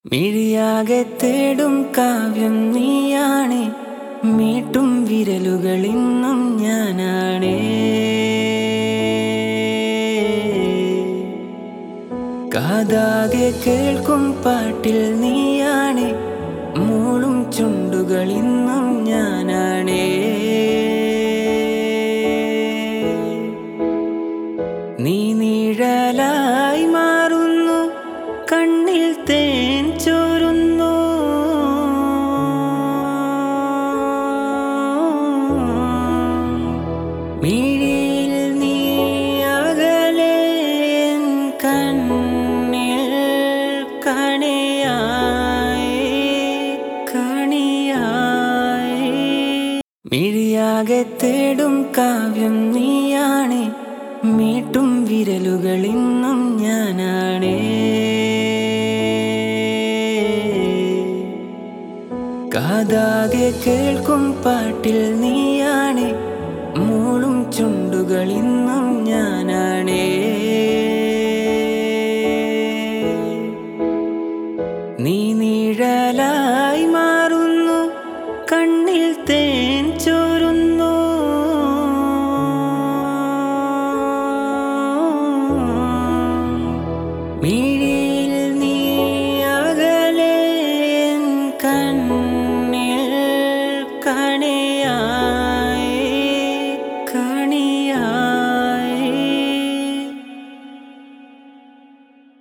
മിഴിയാകെ തേടും കാവ്യം നീയാണേ മീട്ടും വിരലുകൾ ഇന്നും ഞാനാണേ കാതാകെ കേൾക്കും പാട്ടിൽ നീയാണേ മൂളും ചുണ്ടുകൾ ഇന്നും ഞാനാണേ നീ നിഴലായി മാറുന്നു കണ്ണിൽ തേൻ ചോരുന്നു മിഴിയിൽ നീ അകലെ എൻ കണ്ണിൽ കണിയായി കണിയായി മിഴിയാകെ തേടും കാവ്യം നീയാണേ മീട്ടും വിരലുകൾ ഇന്നും ഞാനാണേ കാതാകെ കേൾക്കും പാട്ടിൽ നീയാണേ മൂളും ചുണ്ടുകൾ ഇന്നും ഞാനാണേ നീ നിഴലായി മാറുന്നു കണ്ണിൽ തേൻ ചോരുന്നു മിഴിയിൽ നീ അകലെ എൻ കണ്ണിൽ